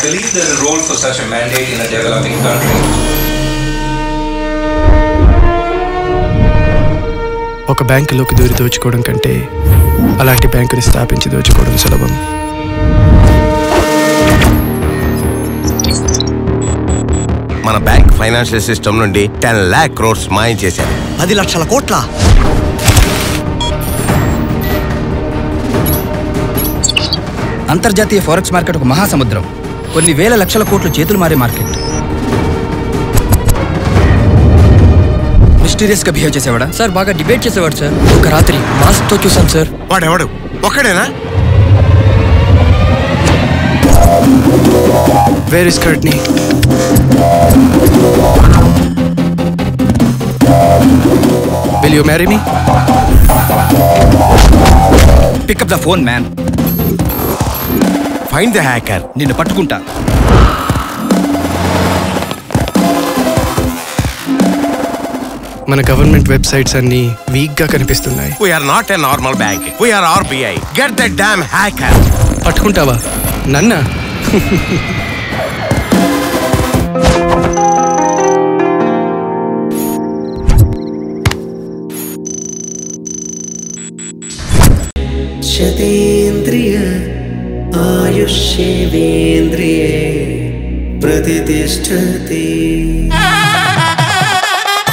believe there's a role for such a mandate in a developing country. ఒక బ్యాంకులోకి దూరి దోచుకోవడం కంటే అలాంటి బ్యాంకుని స్థాపించి దోచుకోవడం సులభం మన బ్యాంక్ ఫైనాన్షియల్ సిస్టమ్ నుండి టెన్ లాక్ క్రోర్స్ మాయం చేశారు పది లక్షల కోట్ల అంతర్జాతీయ ఫారెక్స్ మార్కెట్ ఒక మహాసముద్రం కొన్ని వేల లక్షల కోట్లు చేతులు మారే మార్కెట్ మిస్టీరియస్ గా బిహేవ్ చేసేవాడా సార్ బాగా డిబేట్ చేసేవాడు సార్ ఒక రాత్రి మాస్క్ తో చూసాం సార్ వాడెవడు ఒక్కడేనా where is Courtney will you marry me pick up the phone man find the hacker నిన్ను పట్టుకుంటా మన గవర్నమెంట్ వెబ్సైట్స్ అన్ని వీక్ గా కనిపిస్తున్నాయి we're not a normal bank we're RBI get the damn hacker పట్టుకుంటావా నన్నా शतेन्द्रिय आयुष्येवेन्द्रिये प्रतितिष्ठति